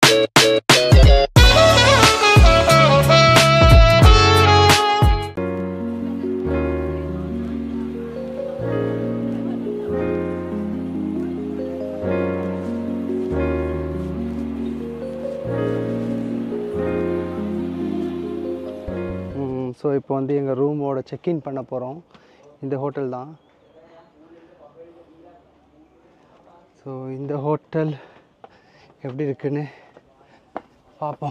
So இப்போ வந்து எங்கள் ரூமோட செக்இன் பண்ண போகிறோம் இந்த ஹோட்டல் தான் ஸோ இந்த ஹோட்டல் எப்படி இருக்குன்னு பார்ப்போம்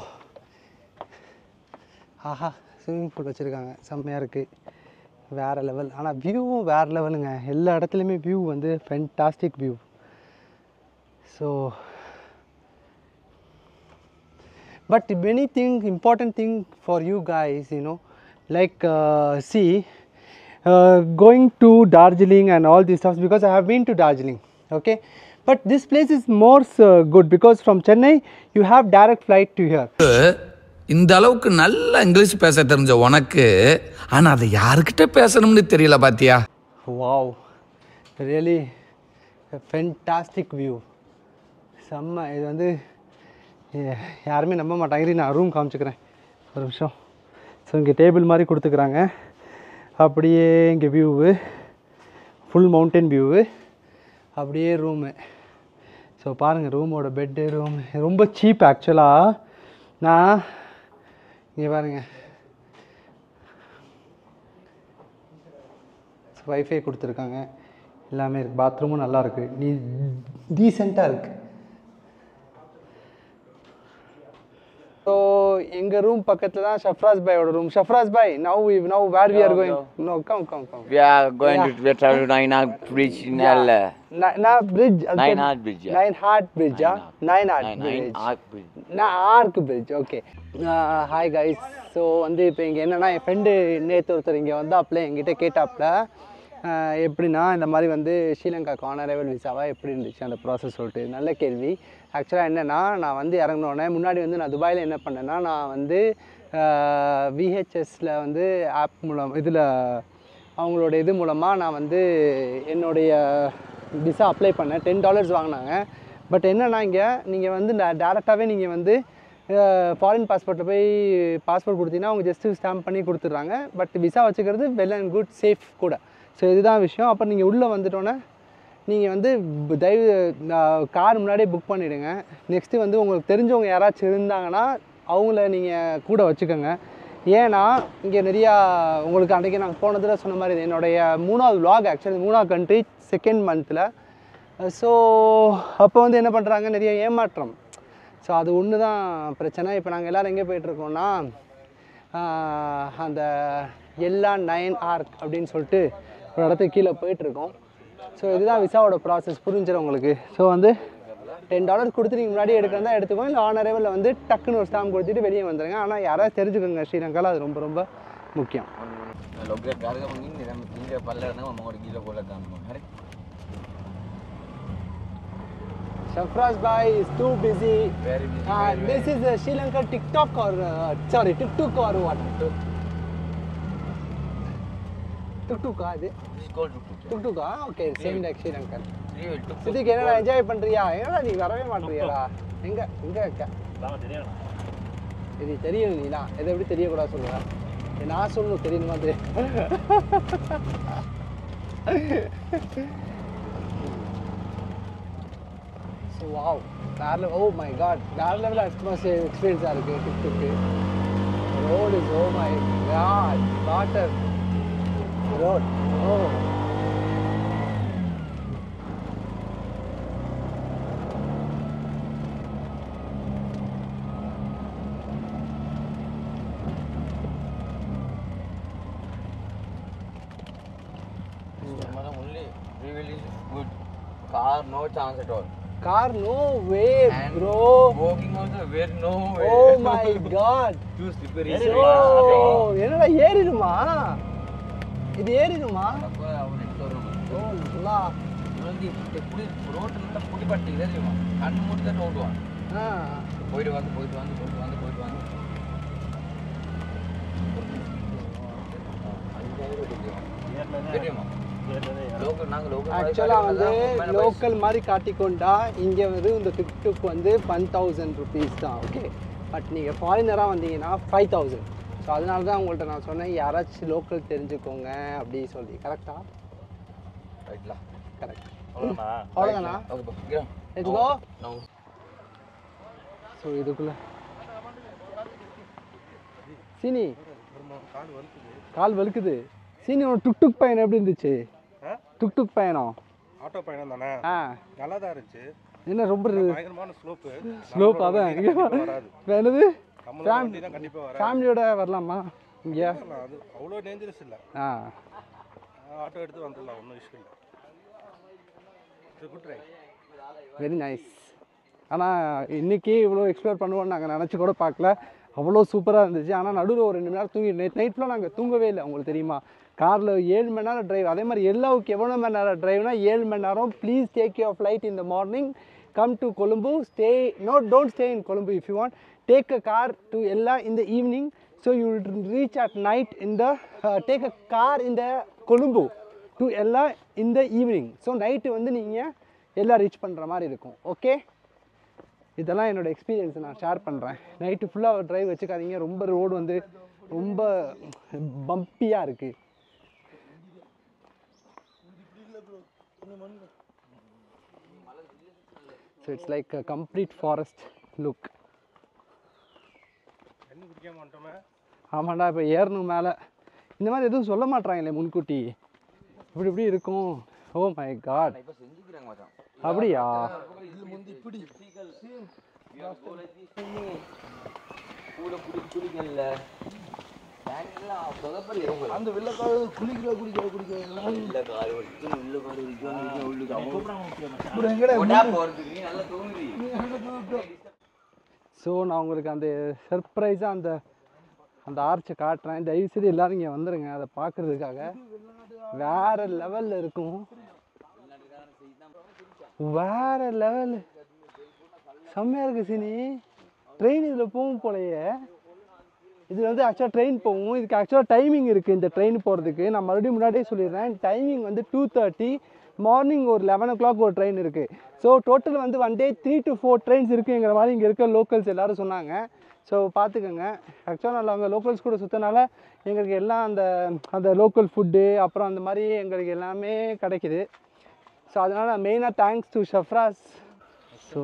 ஆஹா ஸ்விம்மிங் பூல் வச்சுருக்காங்க செம்மையாக இருக்குது வேறு லெவல் ஆனால் வியூவும் வேறு லெவலுங்க எல்லா இடத்துலையுமே வியூ வந்து fantastic view so but many thing important thing for you guys you know like uh, see uh, going to darjeeling and all these stuff because i have been to darjeeling okay but this place is more uh, good because from chennai you have direct flight to here இந்த அளவுக்கு நல்ல English பேச தெரிஞ்ச உனக்கு ஆனா அதை யாருக்கிட்ட பேசணும்னு தெரியல பாத்தியா wow really a fantastic view செம்ம இது வந்து யா- யாருமே நம்ப மாட்டாங்க இரு, நான் ரூம் காமிச்சுக்கிறேன் ஒரு நிமிஷம் ஸோ இங்கே டேபிள் மாதிரி கொடுத்துக்கிறாங்க அப்படியே இங்கே வியூவு ஃபுல் மவுண்டன் வியூவு அப்படியே ரூமு ஸோ பாருங்கள் ரூமோட பெட்டு ரூம் ரொம்ப சீப் ஆக்சுவலாக நான் இங்கே பாருங்க வைஃபை கொடுத்துருக்காங்க எல்லாமே இருக்குது பாத்ரூமும் நல்லா இருக்குது நீ டீசெண்டாக இருக்குது ஸோ எங்கள் ரூம் பக்கத்தில் தான் ஷஃப்ராஸ் பாயோட ரூம் ஷஃப்ராஸ் பாய் now now where we are going no come come come We are going to we are traveling to Nainad Bridge in L. நான் bridge Nine Heart Bridge, yeah. Nine heart பிரிட்ஜா nine heart Nine bridge Heart Bridge. நான் arch bridge okay hi guys so வந்து இப்போ இங்கே என்னென்னா என் friend நேற்று ஒருத்தர் இங்கே வந்தாப்புல என்கிட்ட கேட்டாப்புல ஆஹ் எப்படின்னா இந்த மாதிரி வந்து ஸ்ரீலங்காக்கு ஆனரேவல் விசாவா எப்படி இருந்துச்சு அந்த ப்ராசஸ் சொல்லிட்டு நல்ல கேள்வி ஆக்சுவலாக என்னென்னா நான் வந்து இறங்கினோடனே முன்னாடி வந்து நான் துபாயில் என்ன பண்ணேன்னா நான் வந்து விஹெச்எஸில் வந்து ஆப் மூலம் இதில் அவங்களோட இது மூலமாக நான் வந்து என்னுடைய விசா அப்ளை பண்ணேன் டென் டாலர்ஸ் வாங்கினாங்க பட் என்னன்னா இங்கே நீங்கள் வந்து டேரெக்டாகவே நீங்கள் வந்து ஃபாரின் பாஸ்போர்ட்டில் போய் பாஸ்போர்ட் கொடுத்தீங்கன்னா அவங்க ஜஸ்ட்டு ஸ்டாம்ப் பண்ணி கொடுத்துட்றாங்க பட் விசா வச்சுக்கிறது வெல் அண்ட் குட் சேஃப் கூட ஸோ இதுதான் விஷயம் அப்போ நீங்கள் உள்ளே வந்துட்டோன்னே நீங்கள் வந்து ப- தயவு கார் முன்னாடியே புக் பண்ணிவிடுங்க நெக்ஸ்ட்டு வந்து உங்களுக்கு தெரிஞ்சவங்க யாராச்சும் இருந்தாங்கன்னா அவங்கள நீங்கள் கூட வச்சுக்கோங்க ஏன்னா இங்கே நிறையா உங்களுக்கு அன்றைக்கி நாங்கள் போனதில் சொன்ன மாதிரி இது என்னுடைய மூணாவது vlog ஆக்சுவலி மூணாவது கண்ட்ரி செகண்ட் மந்தில் ஸோ அப்போ வந்து என்ன பண்ணுறாங்க நிறைய ஏமாற்றம் ஸோ அது ஒன்று தான் பிரச்சனை இப்போ நாங்கள் எல்லோரும் எங்கே போயிட்டுருக்கோம்னா அந்த எல்லா நைன் ஆர்க் அப்படின்னு சொல்லிட்டு ஒரு இடத்துக்கு கீழே போயிட்டுருக்கோம் ஸோ இதுதான் விசாவோட ப்ராசஸ் புரிஞ்சிடும் உங்களுக்கு ஸோ வந்து டென் டாலர் கொடுத்து நீங்கள் முன்னாடி எடுக்கிறதா எடுத்துக்கோங்க இல்லை ஆன் அரைவலில் வந்து டக்குன்னு ஒரு ஸ்டாம்ப் கொடுத்துட்டு வெளியே வந்துடுங்க ஆனால் யாராவது தெரிஞ்சுக்கோங்க ஸ்ரீலங்காவில் அது ரொம்ப ரொம்ப முக்கியம் Logger karga mungkin dalam tinggal palar na mau gila bola kamu. Hari. Shafraz bhai is too busy. Very busy, Uh, very, this is a Sri Lanka TikTok or uh, sorry tuk-tuk or what? tuk-tuk ah இது School tuk tuk. tuk-tuk ah okay same like Sri Lanka. Three will tuk tuk. சித்திக்கு என்னடா enjoy பண்றியா என்னடா நீ வரவே மாட்டறியாடா எங்க எங்க இருக்க இது தெரியும் நீனா இதை எப்படி தெரியக்கூடாது சொல்லுவேன் நான் சொல்லணும் தெரியணுமா தெரியும் ஸோ வாவ் வேற லெவல் ஓ மை காட் வேற லெவல் அட்மாஸ்பியர் எக்ஸ்பீரியன்ஸாக இருக்குது tuk tuk road is oh my god water road oh Madam only three wheel is good. Car no chance at all. Car no way And bro Walking also where no way. Oh my god Too slippery. ஓ என்னடா ஏறிடுமா இது ஏறிடுமா அப்ப அவன் எடுத்து வரணும் ஓ நல்லா இவன் வந்து எப்படி ரோட்டில் இருந்தால் புடி பட்டிக்கிறதே செய்வான் கண்ணு மூடி தான் ஓடுவான் ஆ போயிட்டு வந்து போயிட்டு வந்து போயிட்டு வந்து போயிட்டு வந்து அஞ்சாயிரம் ரூபாய் தெரியுமா லோக்கல் நாங்கள் லோக்கல் ஆக்சுவலாக வந்து லோக்கல் மாதிரி காட்டிக்கொண்டா இங்கே வந்து இந்த டிக்டுக் வந்து ஒன் தௌசண்ட் ருபீஸ் தான் ஓகே பட் நீங்கள் ஃபாரினராக வந்தீங்கன்னா ஃபைவ் தௌசண்ட் ஸோ அதனால தான் உங்கள்கிட்ட நான் சொன்னேன் யாராச்சும் லோக்கல் தெரிஞ்சுக்கோங்க அப்படி சொல்லி கரெக்டா ரைட்லாம் கரெக்ட் அவ்வளோண்ணா அவ்வளோதானா ஓகே பா கிரம் Let's go. நான் ஸோ இதுக்குள்ள சீனி கால் வலுக்குது சீனி உன் டுக் டுக் பயணம் எப்படி இருந்துச்சு ஆ? டுக் டுக் பயணம் ஆட்டோ பயணம் தானே ஆ நல்லா தான் இருந்துச்சு என்ன ரொம்ப பயங்கரமான ஸ்லோப்பு ஸ்லோப் அதான் இங்கே வராது என்னது நம்மளோட வண்டி தான் கண்டிப்பாக வராது ஃபேமிலியோட வரலாமா இங்கே வரலாம், அது அவ்வளோ டேஞ்சரஸ் இல்லை ஆ ஆட்டோ எடுத்து வந்துடலாம் ஒன்றும் இஷ்யூ இல்லை குட் ட்ரை வெரி நைஸ் ஆனால் இன்னைக்கு இவ்வளோ எக்ஸ்ப்ளோர் பண்ணுவோம்னு நாங்கள் நினச்சி கூட பார்க்கல அவ்வளோ சூப்பராக இருந்துச்சு ஆனால் நடுவில் ஒரு ரெண்டு மணி நேரம் தூங்கி நேற்று நைட் ஃபுல்லாக நாங்கள் தூங்கவே இல்லை உங்களுக்கு தெரியுமா காரில் ஏழு மணி நேரம் டிரைவ் அதே மாதிரி எல்லாவுக்கு எவ்வளோ மணி நேரம் டிரைவ்னா ஏழு மணி நேரம் please take you flight in the morning come to Colombo stay no don't stay in Colombo if you want take a car to Ella இந்த evening so you will reach at night இந்த டேக் அ கார் இந்த Colombo to Ella இந்த evening so night வந்து நீங்கள் எல்லாம் reach பண்ணுற மாதிரி இருக்கும் ஓகே இதெல்லாம் என்னோட எக்ஸ்பீரியன்ஸ் நான் ஷேர் பண்ணுறேன் நைட்டு ஃபுல்லாக டிரைவ் வச்சுக்காதீங்க ரொம்ப ரோடு வந்து ரொம்ப பம்பியாக இருக்குது so it's like a complete forest look தண்ணி குடிக்காம வந்துட்டோமே ஆமாண்டா இப்போ ஏறணும் மேலே இந்த மாதிரி எதுவும் சொல்ல மாட்றாங்களே முன்கூட்டி இப்படி இப்படி இருக்கும் ஓ மை காட் இப்போ செஞ்சுக்கிறாங்க மச்சான் அப்படியா கூட குடி குளிக்கல டேங்கெல்லாம் சொதப்பல் இவங்க அந்த வெள்ளக்கார குளிக்கிற குளிக்கிற குளிக்கிற இல்ல கார் வலிக்கும் உள்ள கார் வலிக்கும் உள்ளுக்கு அப்புறம் எங்கடா அவன் போறது நீ நல்லா தூங்குறீ ஸோ நான் உங்களுக்கு அந்த சர்ப்ரைஸாக அந்த அந்த ஆர்ச்சை காட்டுறேன் தயவு செய்து எல்லாரும் இங்கே வந்துடுங்க அதை பார்க்குறதுக்காக வேற லெவலில் இருக்கும் வேற லெவல் செம்மையாக இருக்கு சினி ட்ரெயின் இதில் போகும் போலயே இது வந்து ஆக்சுவலாக ட்ரெயின் போகும் இதுக்கு ஆக்சுவலாக டைமிங் இருக்குது இந்த ட்ரெயின் போகிறதுக்கு நான் மறுபடியும் முன்னாடியே சொல்லிடுறேன் டைமிங் வந்து டூ தேர்ட்டி மார்னிங் ஒரு லெவன் ஓ கிளாக் ஒரு ட்ரெயின் இருக்குது ஸோ டோட்டல் வந்து one day three to four trains இருக்குங்கிற மாதிரி இங்கே இருக்க லோக்கல்ஸ் எல்லாரும் சொன்னாங்க ஸோ பார்த்துக்கோங்க ஆக்சுவலாக நாங்கள் லோக்கல்ஸ் கூட சுற்றினால எங்களுக்கு எல்லாம் அந்த அந்த லோக்கல் ஃபுட்டு அப்புறம் அந்த மாதிரி எங்களுக்கு எல்லாமே கிடைக்குது ஸோ அதனால் மெயினாக தேங்க்ஸ் டு ஷஃப்ராஸ் ஸோ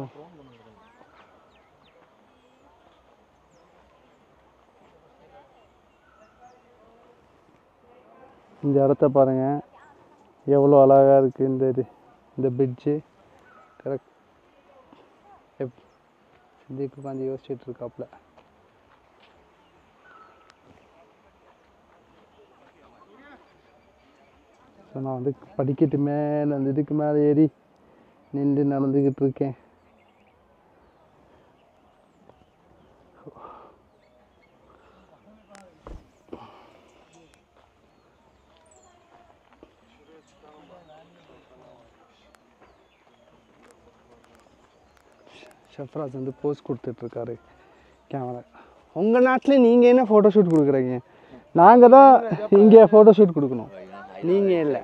இந்த இடத்த பாருங்கள் எவ்வளோ அழகாக இருக்குது இந்த இது இந்த பிரிட்ஜு கரெக்ட் எப் சிந்திக்கு உட்காந்து யோசிச்சுட்டு இருக்காப்புல ஸோ நான் வந்து படிக்கட்டு மேலே அந்த இதுக்கு மேலே ஏறி நின்று நடந்துக்கிட்டு இருக்கேன் ஷெஃப்ராஸ் வந்து போஸ் கொடுத்துட்ருக்காரு கேமரா உங்கள் நாட்டில் நீங்கள் என்ன ஃபோட்டோ ஷூட் கொடுக்குறீங்க நாங்கள் தான் இங்கே ஃபோட்டோ ஷூட் கொடுக்கணும் நீங்கள் இல்லை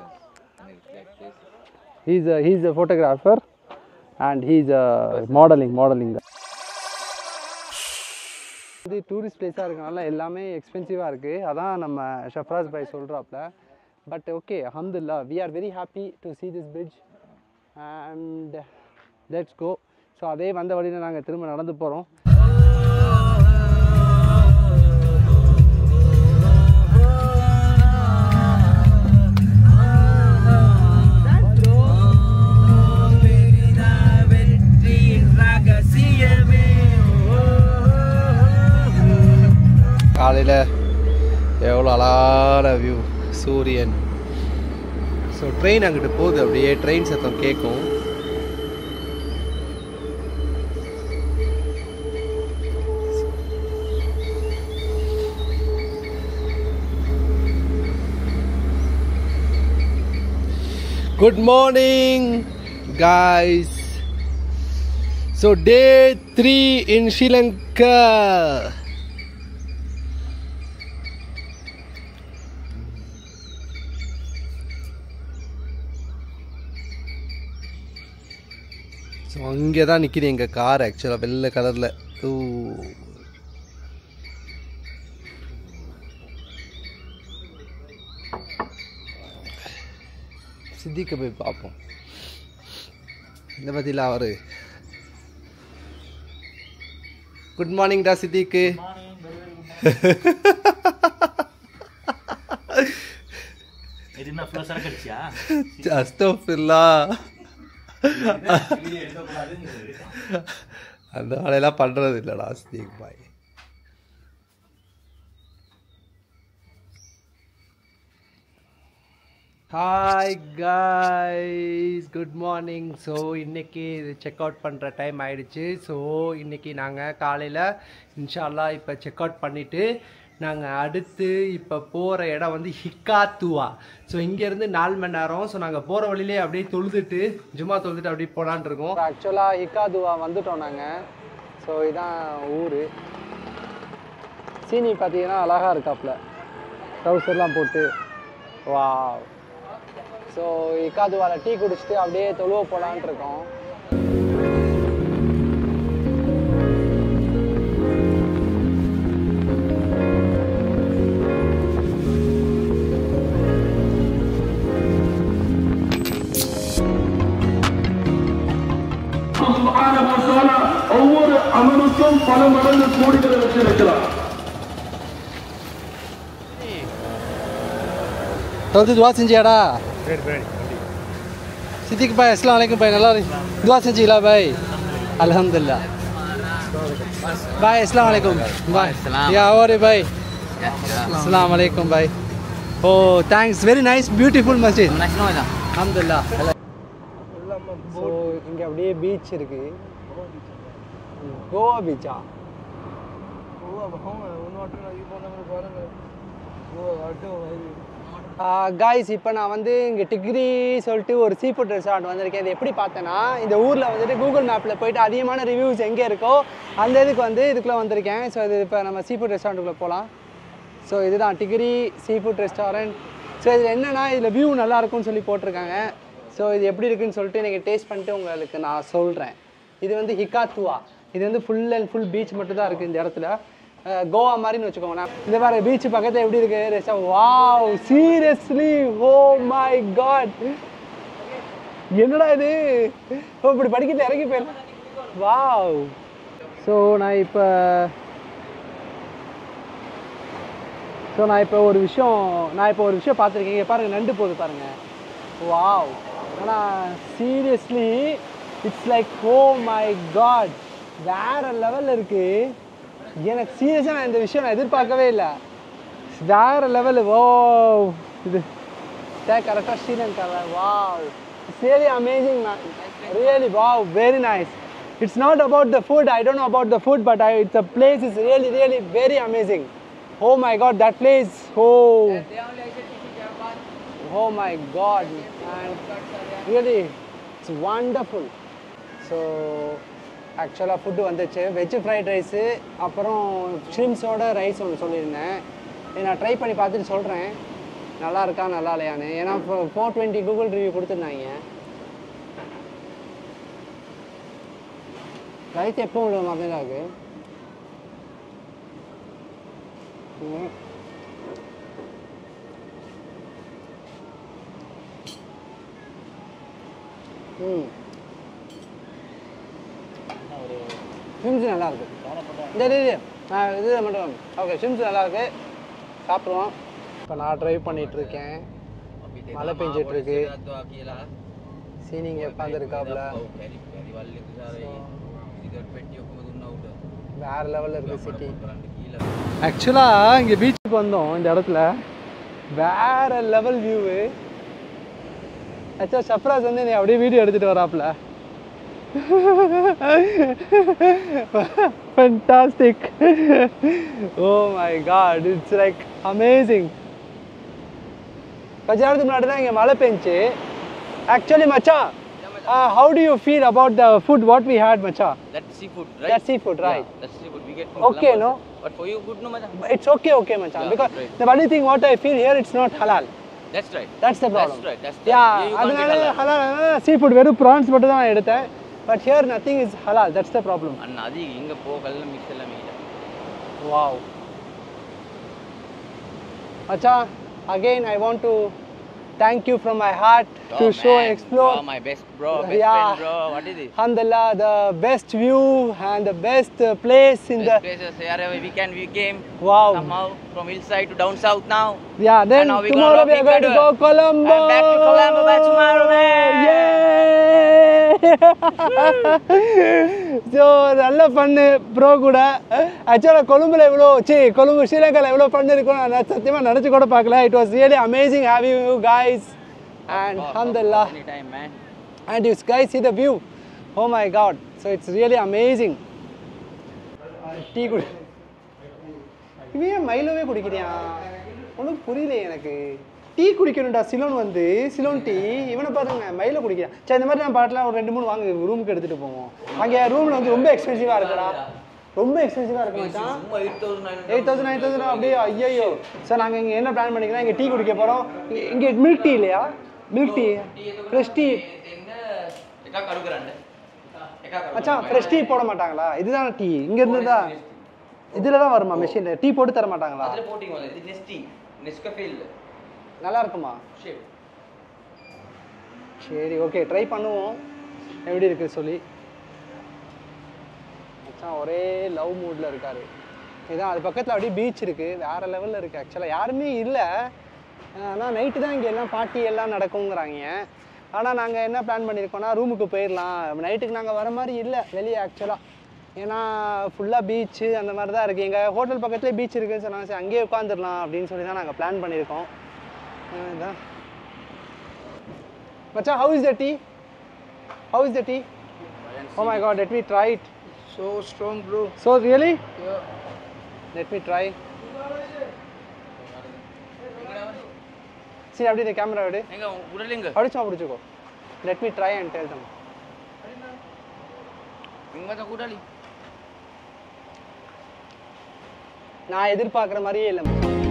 he's a he's a photographer and he's a modelling modelling தான் இது டூரிஸ்ட் பிளேஸாக இருக்கனால எல்லாமே எக்ஸ்பென்சிவாக இருக்குது அதான் நம்ம ஷஃப்ராஸ் பாய் சொல்கிறாப்ல but okay Ahamadullah we are very happy to see this bridge and let's go so அதே வந்த வழியில் நாங்கள் திரும்ப நடந்து போகிறோம் காலையில் எவ்வளோ அழகான வியூ சூரியன் ஸோ ட்ரெயின் அங்கிட்டு போகுது அப்படியே ட்ரெயின் சத்தம் கேட்கும் Good morning, guys. So, day three in Sri Lanka. So அங்கே தான் நிற்கிது எங்கள் கார் ஆக்சுவலாக வெள்ளை கலரில் ஓ சித்திக்க போய் பார்ப்போம் இந்த பற்றியில் அவர் குட் மார்னிங் டா சித்திக்கு இது என்ன ஃபுல்லாக சரக்கு அடிச்சியா அஸ்தோஃபில்லா அந்த வேலையெல்லாம் பண்ணுறது இல்லைடா சித்திக் பாய் hi guys good morning so இன்றைக்கி இது செக் அவுட் பண்ணுற டைம் ஆயிடுச்சு ஸோ இன்றைக்கி நாங்கள் காலையில் இன்ஷால்லா இப்போ செக் அவுட் பண்ணிவிட்டு நாங்கள் அடுத்து இப்போ போகிற இடம் வந்து ஹிக்காத்துவா ஸோ இங்கேருந்து நாலு மணி நேரம் ஸோ நாங்கள் போகிற வழியிலே அப்படியே தொழுதுட்டு ஜும்மா தொழுதுட்டு அப்படியே போகலான் இருக்கோம் ஆக்சுவலாக ஹிக்காத்துவா வந்துட்டோம் நாங்கள் ஸோ இதான் ஊர் சீனி பார்த்தீங்கன்னா அழகாக இருக்காப்புல ட்ரௌசர்லாம் போட்டு வா ஸோ இக்காதுவால டீ குடிச்சிட்டு அப்படியே தொழுவ போகலான்ட்டு இருக்கோம் ஒவ்வொரு அமலுக்கும் பல மடங்கு கூடுதல் வச்சிருக்கிறார் வந்து துவா செஞ்சியாடா சித்திக் பாய் அஸ்லாம் வலைக்கும் பாய் நல்லா இருக்கு துவா செஞ்சீங்களா பாய் அல்ஹம்துலில்லா பாய் அஸ்லாம் வலைக்கும் பாய் யா ஓரே பாய் அஸ்லாம் வலைக்கும் பாய் ஓ தேங்க்ஸ் வெரி நைஸ் பியூட்டிஃபுல் மஸ்ஜித் அல்ஹம்துலில்லா ஸோ இங்கே அப்படியே பீச் இருக்கு கோவா பீச்சா காய்ஸ் இப்போ நான் வந்து இங்கே டிகிரி சொல்லிட்டு ஒரு சீ ஃபுட் ரெசார்ட் வந்திருக்கேன் இது எப்படி பார்த்தேன்னா இந்த ஊரில் வந்துட்டு கூகுள் மேப்பில் போயிட்டு அதிகமான ரிவ்யூஸ் எங்கே இருக்கோ அந்த இதுக்கு வந்து இதுக்குள்ளே வந்திருக்கேன் ஸோ இது இப்போ நம்ம சீ ஃபுட் ரெஸ்டாரண்ட்டுக்குள்ளே போகலாம் ஸோ இதுதான் degree seafood restaurant so இது என்னென்னா இதில் வியூ நல்லா இருக்கும்னு சொல்லி போட்டிருக்காங்க ஸோ இது எப்படி இருக்குன்னு சொல்லிட்டு எனக்கு டேஸ்ட் பண்ணிட்டு உங்களுக்கு நான் சொல்கிறேன் இது வந்து ஹிகாத்துவா இது வந்து ஃபுல் அண்ட் ஃபுல் பீச் மட்டும் தான் இருக்குது இந்த இடத்துல அஹ் கோவா மாதிரின்னு வச்சுக்கோங்களேன் இந்த மாதிரி பீச் பக்கத்தில் எப்படி இருக்கு ரெஸ்டா wow seriously oh my god என்னடா இது ஓ இப்படி படிக்கிட்டு இறங்கி போயிடலாம் வாவ் ஸோ நான் இப்போ ஸோ நான் இப்போ ஒரு விஷயம் நான் இப்போ ஒரு விஷயம் பார்த்துருக்கேன் இங்கே பாருங்கள் நண்டு போகுது பாருங்கள் வாவ் ஆனால் seriously it's like oh my god வேற லெவலில் இருக்குது எனக்கு சீரியஸாக நான் இந்த விஷயம் நான் எதிர்பார்க்கவே இல்லை வேற லெவலு ஓ இது கரெக்டாக ஸ்ரீலங்காவில் wow it's really amazing man really wow very nice it's not about the food I don't know about the food but I it's a place is really really very amazing oh my god that place oh oh my god and really it's wonderful so ஆக்சுவலாக food வந்துச்சு veg fried rice அப்புறம் ஷ்ரிம்ஸோட rice ஒன்று சொல்லியிருந்தேன் இதை நான் try பண்ணி பார்த்துட்டு சொல்கிறேன் நல்லா இருக்கா நல்லா இல்லையான்னு ஏன்னா ஃபோர் டுவெண்ட்டி கூகுள் ரிவ்யூ கொடுத்துருந்தாங்க ரைஸ் எப்போ உள்ள மாதிரி தான் இருக்கு ம். ம் ஷிம்ஸ் நல்லா இருக்கு இந்த இது இது ஆ, இது மட்டும் ஓகே ஷிம்ஸ் நல்லா இருக்கு சாப்பிடுவோம் இப்போ நான் ட்ரைவ் பண்ணிட்டு இருக்கேன் மழை பெஞ்சிட்டு இருக்கு சீனிங்க உட்காந்துருக்காப்புல வேற லெவலில் இருக்கு சிட்டி ஆக்சுவலாக இங்கே பீச்சுக்கு வந்தோம் இந்த இடத்துல வேற லெவல் வியூவு ஆக்சுவலாக சப்ராஸ் வந்து நீ அப்படியே வீடியோ எடுத்துகிட்டு வராப்புல fantastic oh my god it's like amazing கொஞ்ச நேரத்துக்கு முன்னாடி தான் இங்கே மழை பெஞ்சு ஆக்சுவலி மச்சான் how do you feel about the food what we had மச்சான் That's seafood, right? That's seafood, right. Yeah, that's seafood. We get Okay, from no? But for you, good no matter. It's okay okay மச்சான் Yeah, because right. the only thing what I feel here it's not halal That's right. that's the problem That's right. That's yeah Here you can't அதனால get halal. ஹலால் sea food வெறும் prawns மட்டும் தான் நான் எடுத்தேன் but here nothing is halal that's the problem அண்ணா அது இங்கே போகல மிக்ஸ் எல்லாமே இல்லை Wow. Acha, again I want to thank you from my heart to show, explore. Bro, my best bro, best Yeah. friend bro. What is this? Alhamdulillah, the best view and the best uh, place in Best the. places wherever we can we came Wow. somehow from hillside to down south now. Yeah, then And now we gonna tomorrow we are rock going to Ecuador. go Colombo. And back to Colombo by tomorrow, man. ஸோ நல்ல பண்ணு bro கூட ஆக்சுவலாக கொழும்புல எவ்வளோ C Colombo ஸ்ரீலங்காவில் எவ்வளோ பண்ணு இருக்கும் நான் சத்தியமாக நினச்சி கூட பார்க்கல it was really amazing having you guys and alhamdulillah Anytime, man. and you guys see the view oh my god so it's really amazing tea குடி இவன் ஏன் மைலோவே குடிக்கிறியா ஒன்றும் புரியல எனக்கு டீ குடிக்கணும்டா சிலோன் வந்து சிலோன் டீ இவனை பாருங்க மயில குடிக்கிறான் சரி இந்த மாதிரி நான் பாட்டில் ஒரு ரெண்டு மூணு வாங்க ரூமுக்கு எடுத்துகிட்டு போவோம் அங்கே ரூமில் வந்து ரொம்ப எக்ஸ்பென்சிவாக இருக்குடா ரொம்ப எக்ஸ்பென்சிவாக இருக்கு மச்சான் எயிட் தௌசண்ட் நைன் தௌசண்ட் அப்படியே ஐயோ சார் நாங்கள் இங்கே என்ன பிளான் பண்ணிக்கிறோம் இங்கே டீ குடிக்க போகிறோம் இங்கே மில்க் டீ இல்லையா மில்க் டீ ஃப்ரெஷ் டீ மச்சான் ஃப்ரெஷ் டீ போட மாட்டாங்களா இதுதான் டீ இங்க இருந்து தான் இதுல தான் வருமா மெஷின் டீ போட்டு தர மாட்டாங்களா அதில் போட்டிங்க இது நெஸ்டி நெஸ்கஃபே இல்லை நல்லா இருக்குமா ஷேப் சரி ஓகே ட்ரை பண்ணுவோம் எப்படி இருக்கு சொல்லி மச்சான் ஒரே லவ் மூட்ல இருக்காரு இதான் அது பக்கத்தில் அப்படியே பீச் இருக்கு வேற லெவலில் இருக்கு ஆக்சுவலாக யாருமே இல்லை ஆனால் நைட்டு தான் இங்கே எல்லாம் பார்ட்டி எல்லாம் நடக்குங்கிறாங்க ஆனால் நாங்கள் என்ன பிளான் பண்ணியிருக்கோம்னா ரூமுக்கு போயிடலாம் நைட்டுக்கு நாங்கள் வர மாதிரி இல்லை வெளியே ஆக்சுவலாக ஏன்னா ஃபுல்லாக பீச்சு அந்த மாதிரி தான் இருக்குது எங்கள் ஹோட்டல் பக்கத்துலேயே பீச் இருக்குன்னு சொன்னாங்க சரி அங்கேயே உட்காந்துடலாம் அப்படின்னு சொல்லி தான் நாங்கள் பிளான் பண்ணியிருக்கோம் அஹ் இதான் Macha, how is the tea? How is the tea? Oh my god, let me try it. So strong, bro. So really? Yeah. Let me try. See, அப்படி இந்த கேமரா எடு எங்க உடலிங்க அப்படி சும்மா பிடிச்சிக்கோ let me try and tell them இங்க தான் கூட்டாளி நான் எதிர்பார்க்குற மாதிரியே இல்லை மச்சான்